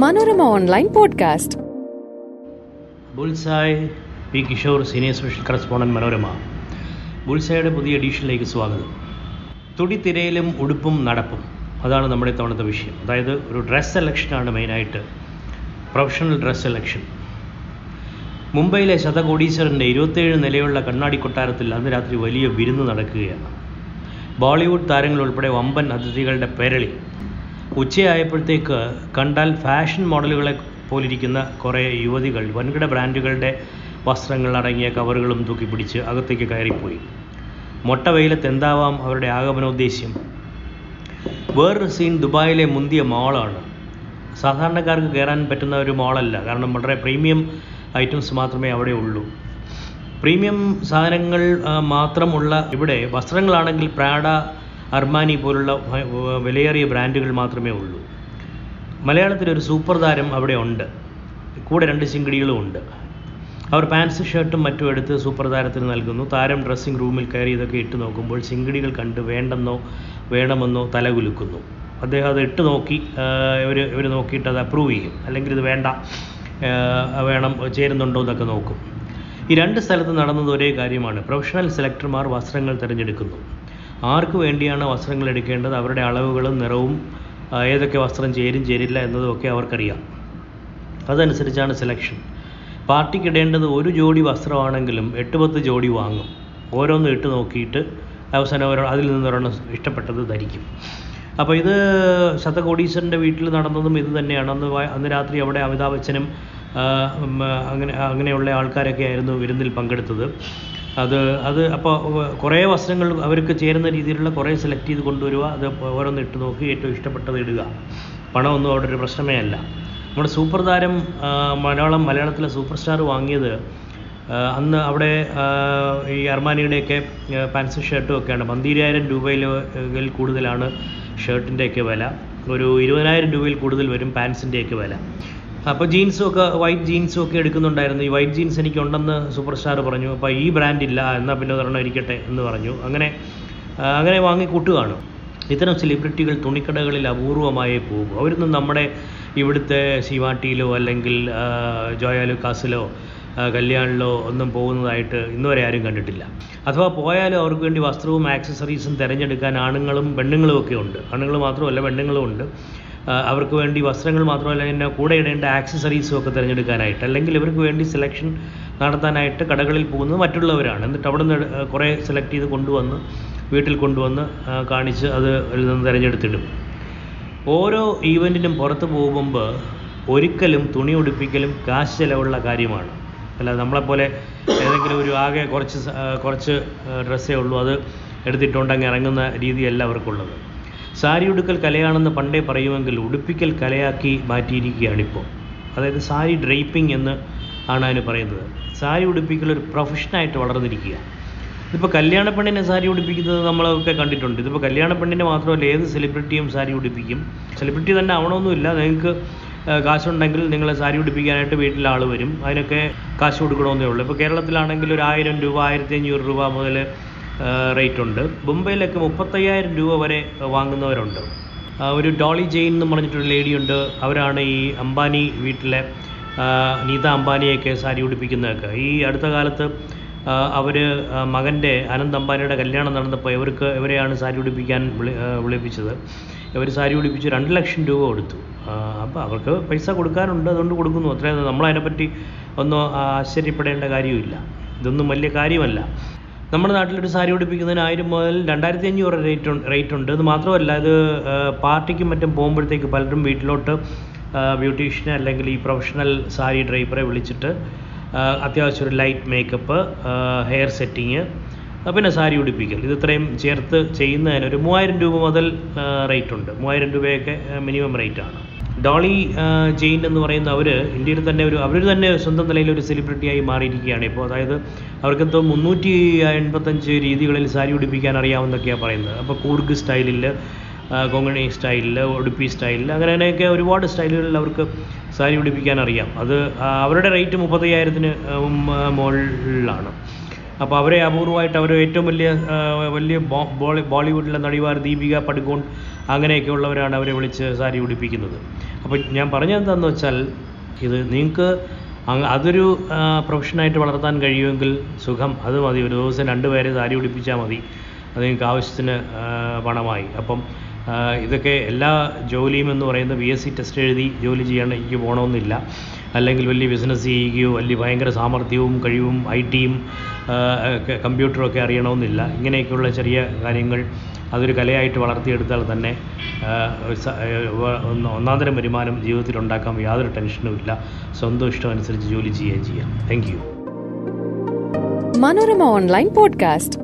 Manorama online podcast bullseye P Kishore senior special correspondent Manorama ബുൾസായുടെ പുതിയ എഡീഷനിലേക്ക് സ്വാഗതം തുടിത്തിരയിലും ഉടുപ്പും നടപ്പും അതാണ് നമ്മുടെ ഇത്തവണത്തെ വിഷയം അതായത് ഒരു ഡ്രസ് സെലക്ഷനാണ് മെയിനായിട്ട് പ്രൊഫഷണൽ ഡ്രസ് സെലക്ഷൻ മുംബൈയിലെ ശതകോടീശ്വരൻ്റെ ഇരുപത്തേഴ് നിലയുള്ള കണ്ണാടി കൊട്ടാരത്തിൽ അന്ന് രാത്രി വലിയ വിരുന്ന് നടക്കുകയാണ് ബോളിവുഡ് താരങ്ങൾ ഉൾപ്പെടെ വമ്പൻ അതിഥികളുടെ പേരളി ഉച്ചയായപ്പോഴത്തേക്ക് കണ്ടാൽ ഫാഷൻ മോഡലുകളെ പോലിരിക്കുന്ന കുറേ യുവതികൾ വൻകിട ബ്രാൻഡുകളുടെ വസ്ത്രങ്ങൾ അടങ്ങിയ കവറുകളും തൂക്കി പിടിച്ച് അകത്തേക്ക് കയറിപ്പോയി മൊട്ട വെയിലത്ത് എന്താവാം അവരുടെ ആഗമനോദ്ദേശ്യം വേറൊരു സീൻ ദുബായിലെ മുന്തിയ മാളാണ് സാധാരണക്കാർക്ക് കയറാൻ പറ്റുന്ന ഒരു മാളല്ല കാരണം വളരെ പ്രീമിയം ഐറ്റംസ് മാത്രമേ അവിടെ ഉള്ളൂ പ്രീമിയം സാധനങ്ങൾ ആ, മാത്രമുള്ള ഇവിടെ വസ്ത്രങ്ങളാണെങ്കിൽ പ്രാഡ അർമാനി പോലുള്ള ഭ- വ- വിലയേറിയ ബ്രാൻഡുകൾ മാത്രമേ ഉള്ളൂ മലയാളത്തിൽ ഒരു സൂപ്പർ താരം അവിടെ ഉണ്ട് കൂടെ രണ്ട് ചിങ്കിടികളും ഉണ്ട് അവർ പാൻസ് ഷർട്ടും മറ്റും എടുത്ത് സൂപ്പർ താരത്തിന് നൽകുന്നു താരം ഡ്രസ്സിംഗ് റൂമിൽ കയറി ഇതൊക്കെ ഇട്ട് നോക്കുമ്പോൾ ചിങ്കിടികൾ കണ്ട് വേണ്ടെന്നോ വേണമെന്നോ തലകുലുക്കുന്നു അദ്ദേഹം അത് ഇട്ട് നോക്കി ഇവർ ഇവർ നോക്കിയിട്ട് അത് അപ്രൂവ് ചെയ്യും അല്ലെങ്കിൽ ഇത് വേണ്ട ആ, വേണം ചേരുന്നുണ്ടോ എന്നൊക്കെ നോക്കും ഈ രണ്ട് സ്ഥലത്ത് നടന്നത് ഒരേ കാര്യമാണ് പ്രൊഫഷണൽ സെലക്ടർമാർ വസ്ത്രങ്ങൾ തിരഞ്ഞെടുക്കുന്നു ആർക്ക് വേണ്ടിയാണ് വസ്ത്രങ്ങൾ എടുക്കേണ്ടത് അവരുടെ അളവുകളും നിറവും ആ, ഏതൊക്കെ വസ്ത്രം ചേരും ചേരില്ല എന്നതുമൊക്കെ അവർക്കറിയാം അതനുസരിച്ചാണ് സെലക്ഷൻ പാർട്ടിക്ക് ഇടേണ്ടത് ഒരു ജോഡി വസ്ത്രമാണെങ്കിലും എട്ട് പത്ത് ജോഡി വാങ്ങും ഓരോന്ന് ഇട്ട് നോക്കിയിട്ട് അവസാനം ഓരോ അതിൽ നിന്നൊരെണ്ണം ഇഷ്ടപ്പെട്ടത് ധരിക്കും അപ്പോൾ ഇത് ശതകോടീശ്വരൻ്റെ വീട്ടിൽ നടന്നതും ഇത് തന്നെയാണ് അന്ന് വ- അന്ന് രാത്രി അവിടെ അമിതാഭ് ബച്ചനും ആ, ഉം, അങ്ങനെ അങ്ങനെയുള്ള ആൾക്കാരൊക്കെ ആയിരുന്നു വിരുന്നിൽ പങ്കെടുത്തത് അത് അത് അപ്പോൾ കുറേ വസ്ത്രങ്ങൾ അവർക്ക് ചേരുന്ന രീതിയിലുള്ള കുറേ സെലക്ട് ചെയ്ത് കൊണ്ടുവരിക അത് ഓരോന്ന് ഇട്ട് നോക്കി ഏറ്റവും ഇഷ്ടപ്പെട്ടത് ഇടുക പണമൊന്നും അവിടെ ഒരു പ്രശ്നമേ അല്ല നമ്മുടെ സൂപ്പർ താരം ആ, മലയാളം മലയാളത്തിലെ സൂപ്പർ സ്റ്റാർ വാങ്ങിയത് ആ, അന്ന് അവിടെ ആ, ഈ അർമാനിയുടെയൊക്കെ പാൻസും ഷർട്ടും ഒക്കെയാണ് പന്തിരായിരം രൂപയിൽ ൽ കൂടുതലാണ് ഷർട്ടിൻ്റെയൊക്കെ വില ഒരു ഇരുപതിനായിരം രൂപയിൽ കൂടുതൽ വരും പാൻസിൻ്റെയൊക്കെ വില അപ്പോൾ ജീൻസും ഒക്കെ വൈറ്റ് ജീൻസും ഒക്കെ എടുക്കുന്നുണ്ടായിരുന്നു ഈ വൈറ്റ് ജീൻസ് എനിക്കുണ്ടെന്ന് സൂപ്പർ സ്റ്റാർ പറഞ്ഞു അപ്പോൾ ഈ ബ്രാൻഡ് ഇല്ല എന്നാൽ പിന്നെ ഒരെണ്ണം ഇരിക്കട്ടെ എന്ന് പറഞ്ഞു അങ്ങനെ ആ, അങ്ങനെ വാങ്ങി കൂട്ടുകയാണ് ഇത്തരം സെലിബ്രിറ്റികൾ തുണിക്കടകളിൽ അപൂർവമായേ പോകും അവരൊന്നും നമ്മുടെ ഇവിടുത്തെ ശിവാട്ടിയിലോ അല്ലെങ്കിൽ ആ, ജോയ ലുക്കാസിലോ ആ, കല്യാണിലോ ഒന്നും പോകുന്നതായിട്ട് ഇന്നുവരെ ആരും കണ്ടിട്ടില്ല അഥവാ പോയാലും അവർക്ക് വേണ്ടി വസ്ത്രവും ആക്സസറീസും തിരഞ്ഞെടുക്കാൻ ആണുങ്ങളും പെണ്ണുങ്ങളും ഒക്കെ ഉണ്ട് ആണുങ്ങൾ മാത്രമല്ല പെണ്ണുങ്ങളും ഉണ്ട് ആ, അവർക്ക് വേണ്ടി വസ്ത്രങ്ങൾ മാത്രമല്ല പിന്നെ കൂടെ ഇടേണ്ട ആക്സസറീസും ഒക്കെ തിരഞ്ഞെടുക്കാനായിട്ട് അല്ലെങ്കിൽ ഇവർക്ക് വേണ്ടി സെലക്ഷൻ നടത്താനായിട്ട് കടകളിൽ പോകുന്നത് മറ്റുള്ളവരാണ് എന്നിട്ട് അവിടെ നിന്ന് കുറേ സെലക്ട് ചെയ്ത് കൊണ്ടുവന്ന് വീട്ടിൽ കൊണ്ടുവന്ന് ആ, കാണിച്ച് അത് അതിൽ നിന്ന് തിരഞ്ഞെടുത്തിടും ഓരോ ഈവൻറ്റിനും പുറത്ത് പോകുമ്പോൾ ഒരിക്കലും തുണി ഉടുപ്പിക്കലും കാശ് ചിലവുള്ള കാര്യമാണ് അല്ല നമ്മളെപ്പോലെ ഏതെങ്കിലും ഒരു ആകെ കുറച്ച് സ- ആ, കുറച്ച് ഡ്രസ്സേ ഉള്ളൂ അത് എടുത്തിട്ടുണ്ടെങ്കിൽ ഇറങ്ങുന്ന രീതിയല്ല അവർക്കുള്ളത് സാരി ഉടുക്കൽ കലയാണെന്ന് പണ്ടേ പറയുമെങ്കിൽ ഉടുപ്പിക്കൽ കലയാക്കി മാറ്റിയിരിക്കുകയാണിപ്പോൾ അതായത് സാരി ഡ്രൈപ്പിംഗ് എന്ന് ആണ് അതിന് പറയുന്നത് സാരി ഉടുപ്പിക്കൽ ഒരു പ്രൊഫഷനായിട്ട് വളർന്നിരിക്കുക ഇതിപ്പോൾ കല്യാണ പെണ്ണിനെ സാരി ഉടുപ്പിക്കുന്നത് നമ്മളൊക്കെ കണ്ടിട്ടുണ്ട് ഇതിപ്പോൾ കല്യാണ പെണ്ണിനെ മാത്രമല്ല ഏത് സെലിബ്രിറ്റിയും സാരി ഉടുപ്പിക്കും സെലിബ്രിറ്റി തന്നെ ആവണമെന്നില്ല നിങ്ങൾക്ക് ആ, കാശുണ്ടെങ്കിൽ നിങ്ങളെ സാരി ഉടുപ്പിക്കാനായിട്ട് വീട്ടിൽ ആൾ വരും അതിനൊക്കെ കാശ് കൊടുക്കണമെന്നേ ഉള്ളൂ ഇപ്പോൾ കേരളത്തിലാണെങ്കിൽ ഒരു ആയിരം രൂപ ആയിരത്തി അഞ്ഞൂറ് രൂപ മുതൽ റേറ്റ് ഉണ്ട് മുംബൈയിലൊക്കെ മുപ്പത്തയ്യായിരം രൂപ വരെ വാങ്ങുന്നവരുണ്ട് ആ, ഒരു ഡോളി ജെയിൻ എന്ന് പറഞ്ഞിട്ടൊരു ലേഡിയുണ്ട് അവരാണ് ഈ അംബാനി വീട്ടിലെ ആ, നീത അംബാനിയൊക്കെ സാരി ഉടുപ്പിക്കുന്നതൊക്കെ ഈ അടുത്ത കാലത്ത് അവർ മകൻ്റെ അനന്ത് അംബാനിയുടെ കല്യാണം നടന്നപ്പോൾ ഇവർക്ക് ഇവരെയാണ് സാരി ഉടുപ്പിക്കാൻ വിളി ആ, വിളിപ്പിച്ചത് ഇവർ സാരി ഉടുപ്പിച്ച് രണ്ട് ലക്ഷം രൂപ കൊടുത്തു അപ്പോൾ അവർക്ക് പൈസ കൊടുക്കാനുണ്ട് അതുകൊണ്ട് കൊടുക്കുന്നു അത്രയും നമ്മളതിനെപ്പറ്റി ഒന്നും ആശ്ചര്യപ്പെടേണ്ട കാര്യമില്ല ഇതൊന്നും വലിയ കാര്യമല്ല നമ്മുടെ നാട്ടിലൊരു സാരി ഉടുപ്പിക്കുന്നതിന് ആയിരം മുതൽ രണ്ടായിരത്തി അഞ്ഞൂറ് റേറ്റ് ഉണ്ട് റേറ്റ് ഉണ്ട് ഇത് മാത്രമല്ല ഇത് ആ, പാർട്ടിക്കും മറ്റും പോകുമ്പോഴത്തേക്ക് പലരും വീട്ടിലോട്ട് ബ്യൂട്ടീഷ്യനെ അല്ലെങ്കിൽ ഈ പ്രൊഫഷണൽ സാരി ഡ്രൈവറെ വിളിച്ചിട്ട് ആ, അത്യാവശ്യം ഒരു ലൈറ്റ് മേക്കപ്പ് ഹെയർ സെറ്റിങ് പിന്നെ സാരി ഉടുപ്പിക്കൽ ഇത് ഇത്രയും ചേർത്ത് ചെയ്യുന്നതിന് ഒരു മൂവായിരം രൂപ മുതൽ റേറ്റ് ഉണ്ട് മൂവായിരം രൂപയൊക്കെ മിനിമം റേറ്റ് ആണ് ഡോളി ആ, ജെയിൻ എന്ന് പറയുന്ന അവർ ഇന്ത്യയിൽ തന്നെ ഒരു അവർ തന്നെ സ്വന്തം നിലയിൽ ഒരു സെലിബ്രിറ്റിയായി മാറിയിരിക്കുകയാണ് ഇപ്പോൾ അതായത് അവർക്കെന്തോ മുന്നൂറ്റി എൺപത്തഞ്ച് രീതികളിൽ സാരി ഉടുപ്പിക്കാൻ അറിയാമെന്നൊക്കെയാണ് പറയുന്നത് അപ്പോൾ കൂർഗ് സ്റ്റൈലിൽ കൊങ്ങണി സ്റ്റൈലിൽ ഉടുപ്പി സ്റ്റൈലിൽ അങ്ങനെ അങ്ങനെയൊക്കെ ഒരുപാട് സ്റ്റൈലുകളിൽ അവർക്ക് സാരി ഉടുപ്പിക്കാൻ അറിയാം അത് ആ, അവരുടെ റേറ്റ് മുപ്പത്തയ്യായിരത്തിന് മുകളിലാണ് അപ്പോൾ അവരെ അപൂർവമായിട്ട് അവർ ഏറ്റവും വലിയ ആ, വലിയ ബോ- ബോളി ബോളിവുഡിലെ നടിമാർ ദീപിക പടുക്കോൺ അങ്ങനെയൊക്കെ ഉള്ളവരാണ് അവരെ വിളിച്ച് സാരി ഉടുപ്പിക്കുന്നത് അപ്പോൾ ഞാൻ പറഞ്ഞതെന്താണെന്ന് വെച്ചാൽ ഇത് നിങ്ങൾക്ക് അങ്ങ് അതൊരു ആ, പ്രൊഫഷനായിട്ട് വളർത്താൻ കഴിയുമെങ്കിൽ സുഖം അത് മതി ഒരു ദിവസം രണ്ട് പേരെ സാരി ഉടുപ്പിച്ചാൽ മതി അത് നിങ്ങൾക്ക് ആവശ്യത്തിന് ആ, പണമായി അപ്പം ആ, ഇതൊക്കെ എല്ലാ ജോലിയും എന്ന് പറയുന്നത് ബി എസ് സി ടെസ്റ്റ് എഴുതി ജോലി ചെയ്യാൻ എനിക്ക് പോകണമെന്നില്ല അല്ലെങ്കിൽ വലിയ ബിസിനസ് ചെയ്യുകയോ വലിയ ഭയങ്കര സാമർഥ്യവും കഴിവും ഐ ടിയും കമ്പ്യൂട്ടറും ഒക്കെ അറിയണമെന്നില്ല ഇങ്ങനെയൊക്കെയുള്ള ചെറിയ കാര്യങ്ങൾ അതൊരു കലയായിട്ട് വളർത്തിയെടുത്താൽ തന്നെ ആ, ഒരു സ- ആ, വ- ഒന്ന് ഒന്നാന്തരം വരുമാനം ജീവിതത്തിൽ ഉണ്ടാക്കാൻ യാതൊരു ടെൻഷനും ഇല്ല സ്വന്തം ഇഷ്ടം അനുസരിച്ച് ജോലി ചെയ്യുകയും ചെയ്യാം thank you Manorama online podcast